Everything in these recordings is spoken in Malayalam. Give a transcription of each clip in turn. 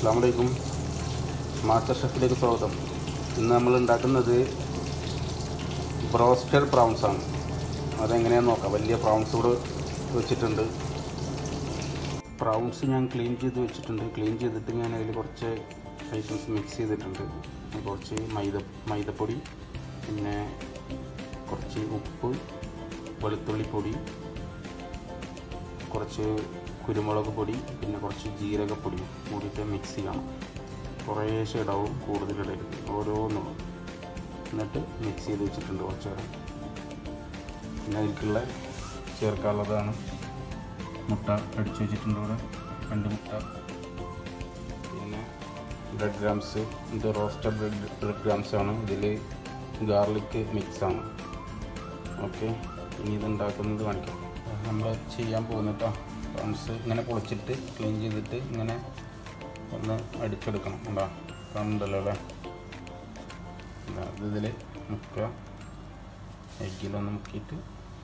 അസ്സാം വലൈക്കും മാസ്റ്റർ ഷെഫിലേക്ക് സ്വാഗതം ഇന്ന് നമ്മൾ ഉണ്ടാക്കുന്നത് ബ്രോസ്റ്റഡ് പ്രൗൺസ് ആണ് അതെങ്ങനെയാണെന്ന് നോക്കാം വലിയ പ്രൗൺസ് കൂടെ വെച്ചിട്ടുണ്ട് പ്രൗൺസ് ഞാൻ ക്ലീൻ ചെയ്ത് വെച്ചിട്ടുണ്ട് ക്ലീൻ ചെയ്തിട്ട് ഞാൻ അതിൽ കുറച്ച് ഐറ്റംസ് മിക്സ് ചെയ്തിട്ടുണ്ട് കുറച്ച് മൈദ മൈദപ്പൊടി പിന്നെ കുറച്ച് ഉപ്പ് വെളുത്തുള്ളിപ്പൊടി കുറച്ച് കുരുമുളക് പൊടി പിന്നെ കുറച്ച് ജീരകപ്പൊടി കൂടിയിട്ട് മിക്സ് ചെയ്യണം കുറേശ്ശെ ഇടാവും കൂടുതലിടരുത് ഓരോന്നും എന്നിട്ട് മിക്സ് ചെയ്ത് വെച്ചിട്ടുണ്ട് കുറച്ച് നേരം പിന്നെ അതിലേക്കുള്ള ചേർക്കാനുള്ളതാണ് മുട്ട അടിച്ചു വെച്ചിട്ടുണ്ട് ഇവിടെ രണ്ട് മുട്ട പിന്നെ ബ്രെഡ് ഗ്രാംസ് ഇത് റോസ്റ്റഡ് ബ്രെഡ് ബ്രെഡ് ഗ്രാംസ് ആണ് ഇതിൽ ഗാർലിക് മിക്സ് ആണ് ഓക്കെ ഇനി ഇത് ഉണ്ടാക്കുന്നത് കാണിക്കാം നമ്മൾ ചെയ്യാൻ പോകുന്നിട്ടോ പ്രോൺസ് ഇങ്ങനെ പൊളിച്ചിട്ട് ക്ലീൻ ചെയ്തിട്ട് ഇങ്ങനെ ഒന്ന് അടിച്ചെടുക്കണം ഉണ്ടോ കാണുന്നുണ്ടല്ലോ അല്ലേ ഇതാ, ഇത് ഇതിൽ മുക്കുക എഗ്ഗിലൊന്ന് മുക്കിയിട്ട്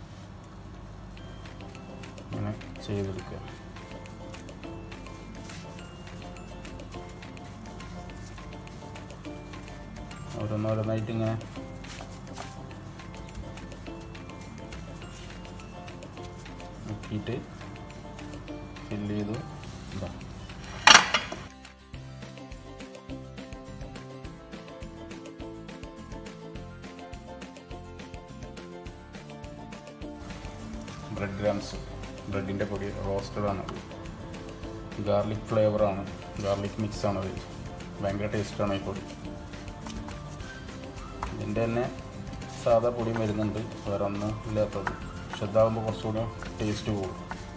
ഇങ്ങനെ ചെയ്തെടുക്കുക ഓരോന്നോരോന്നായിട്ട് ഇങ്ങനെ മുക്കിയിട്ട് ഫില്ല് ചെയ്തു ഇതാ ബ്രെഡ് ഗ്രാംസ് ബ്രെഡിൻ്റെ പൊടി റോസ്റ്റഡ് ആണ് ഗാർലിക് ഫ്ലേവറാണ് ഗാർലിക് മിക്സ് ആണ് അത് ഭയങ്കര ടേസ്റ്റാണ് ഈ പൊടി ഇതിൻ്റെ തന്നെ സാധാ പൊടിയും വരുന്നുണ്ട് വേറെ ഒന്നും ഇല്ലാത്തത് പക്ഷെ ഇതാകുമ്പോൾ കുറച്ചുകൂടി ടേസ്റ്റ് പോകും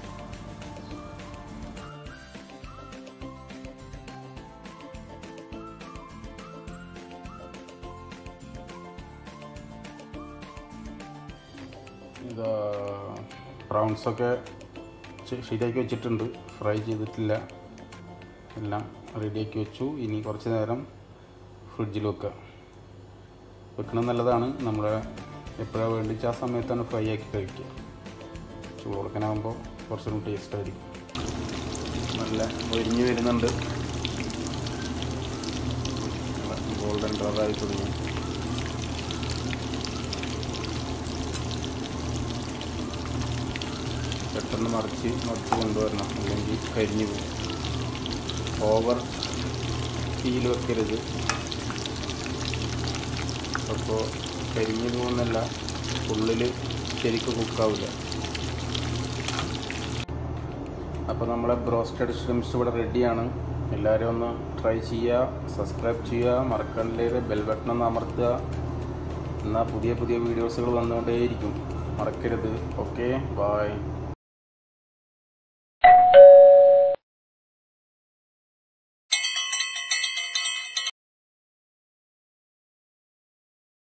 ഇത് പ്രൗൺസൊക്കെ ശ- ശരിയാക്കി വെച്ചിട്ടുണ്ട് ഫ്രൈ ചെയ്തിട്ടില്ല എല്ലാം റെഡിയാക്കി വെച്ചു ഇനി കുറച്ച് നേരം ഫ്രിഡ്ജിൽ വെക്കുക വെക്കണം നല്ലതാണ് നമ്മുടെ എപ്പോഴാണ് വേണ്ടിച്ച് ആ സമയത്താണ് ഫ്രൈ ആക്കി കഴിക്കുക ചൂട് കൊടുക്കാനാകുമ്പോൾ കുറച്ചുകൂടി ടേസ്റ്റ് ആയിരിക്കും നല്ല ഒരിഞ്ഞ് വരുന്നുണ്ട് ഗോൾഡൻ കളറായി തുടങ്ങി പെട്ടെന്ന് മറിച്ച് മറിച്ച് കൊണ്ടുവരണം അല്ലെങ്കിൽ കരിഞ്ഞു പോകും ഓവർ തീയിൽ വെക്കരുത് അപ്പോൾ കരിഞ്ഞു പോകുന്നല്ല ഉള്ളിൽ ശരിക്കും കുക്കാവില്ല അപ്പോൾ നമ്മളെ ബ്രോസ്റ്റഡ് ഷ്രിംസ് ഇവിടെ റെഡിയാണ് എല്ലാവരും ഒന്ന് ട്രൈ ചെയ്യുക സബ്സ്ക്രൈബ് ചെയ്യുക മറക്കണ്ടിലേക്ക് ബെൽ ബട്ടൺ ഒന്ന് അമർത്തുക എന്നാൽ പുതിയ പുതിയ വീഡിയോസുകൾ വന്നുകൊണ്ടേയിരിക്കും മറക്കരുത് ഓക്കെ ബായ്